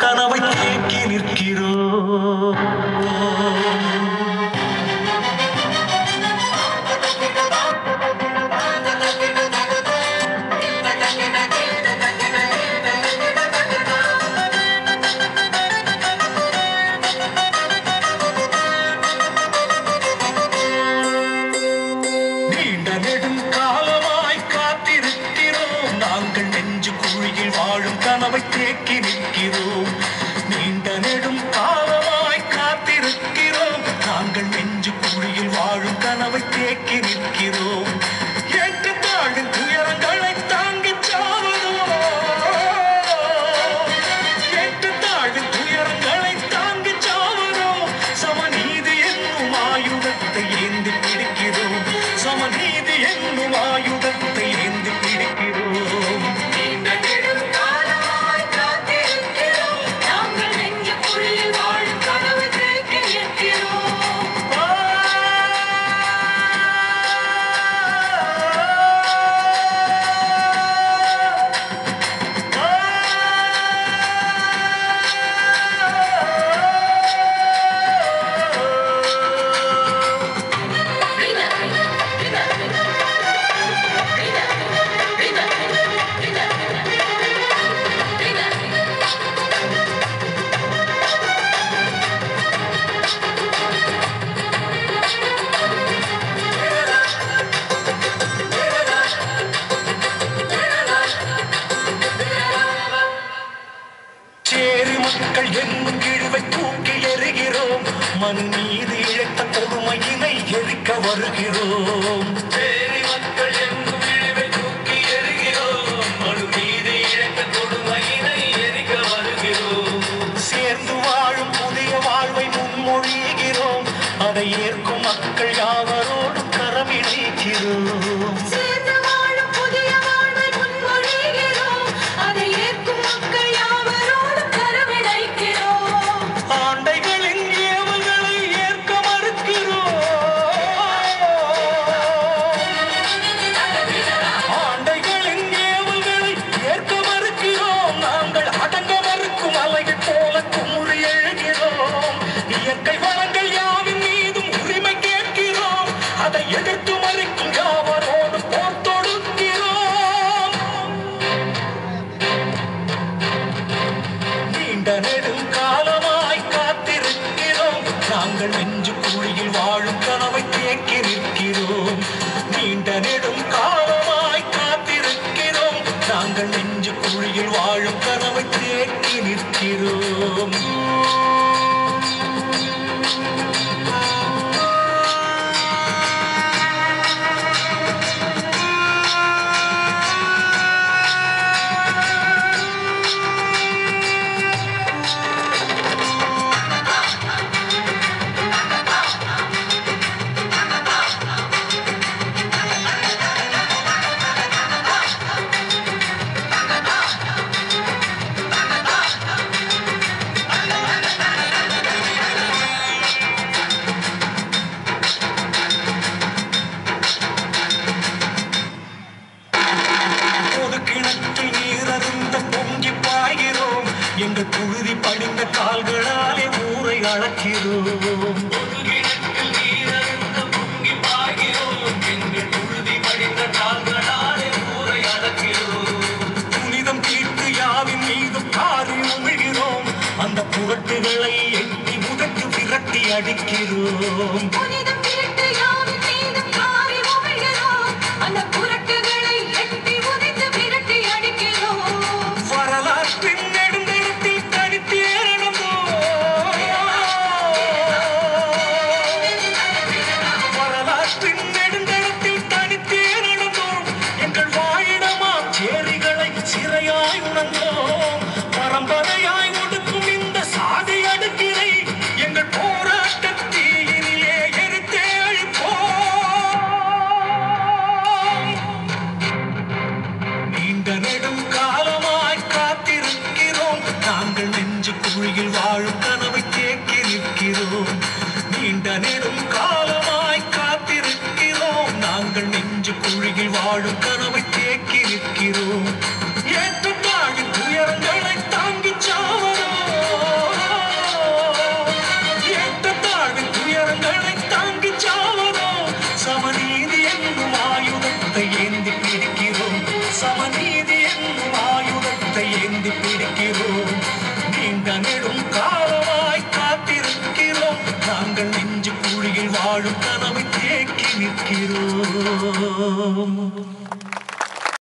கனவை தேக்கி நிற்கிறோம் நீண்ட நெடும் காலமாய் காத்திருக்கிறோம் நாங்கள் நெஞ்சு குழியில் வாழும் கனவை தேக்கி நிற்கிறோம் நீண்ட நெடும் காலமாய் காத்திருக்கிறோம் நாங்கள் நெஞ்சு குழியில் வாழும் கனவை தேக்கி நிற்கிறோம் ஏற்று தாழ்வின் துயரங்களை தாங்கிச் சாவதோ ஏற்று தாழ்வின் துயரங்களை தாங்கிச் சாவதோ சமநீதி என்னும் ஆயுதத்தை ஏந்தி பிடிக்கிறோம் சமநீதி என்னும் ஆயுதத்தை ஏந்தி பிடிக்கிறோம் நீண்ட நெடும் காலமாய் காத்திருக்கிறோம். நாங்கள் நெஞ்சுக்குழியில் வாழும் கனவு தேக்கி நிற்கிறோம். சேரி மக்கள் என்னும் இழிவை தூக்கி எறிகிறோம் மண் மீது இழைத்த கொடுமையினை எரிக்க வருகிறோம் சேரி மக்கள் என்னும் இழிவை தூக்கி எறிகிறோம் மண் மீது இழைத்த கொடுமையினை எரிக்க வருகிறோம் சேர்ந்து வாழும் புதிய வாழ்வை முன்மொழிகிறோம் அதை ஏற்கும் மக்கள் யாவரோடும் கரமிழைக்கிறோம் சேர்ந்து வாழும் புதிய வாழ்வை முன்மொழிகிறோம். அதை ஏற்கும் மக்கள் யாவரோடும் கரமிழைக்கிறோம். ஆண்டைகளின் ஏவல்களை ஏற்க மறுக்கிறோம் ஆண்டைகளின் ஏவல்களை ஏற்க மறுக்கிறோம் நாங்கள் அடங்க மறுக்கும் அலைகள் போல குமுறி எழுகிறோம் இயற்கை வளங்கள் யாவின் மீதும் உரிமை கேட்கிறோம் அதை எதிர்த்து மறுக்கும் யாவரோடு போர் தொடுக்கிறோம் நீண்ட நெடும் காலமாய் காத்திருக்கிறோம் நாங்கள் நெஞ்சு குழியில் வாழும் கனவை தேக்கி நிற்கிறோம் நீண்ட நெடும் காலமாய் காத்திருக்கிறோம் நாங்கள் நெஞ்சு குழியில் வாழும் கனவை தேக்கி நிற்கிறோம் பொது கிணற்றில் நீரருந்த பொங்கி பாய்கிறோம் எங்கள் புழுதி படிந்த கால்களாலே ஊரை அளக்கிறோம் புனிதம் தீட்டு யாவின் மீதும் காரில் உமிழ்கிறோம் அந்த புரட்டுகளை எட்டி முதட்டு விரட்டி அடிக்கிறோம் புனிதம் தீட்டு யாவின் மீதும் காரி உமிழ்கிறோம். அந்த புரட்டுகளை எட்டி உதைத்து விரட்டி அடிக்கிறோம். வரலாற்றின் நெடுந்தடத்தில் தனித்தேறணுமோ வரலாற்றின் நெடுந்தடத்தில் தனித்தேறணுமோ எங்கள் வாழிடமாம் சேரிகளை சிறையாய் உணர்ந்தோம் பரம்பரையாய் ஒடுக்கும் இந்த சாதி அடுக்கினை எங்கள் போராட்டத்தீயினிலே எரித்து எங்கள் நெஞ்சு குழியில் வாழும் கனவை தேக்கி நிற்கிறோம்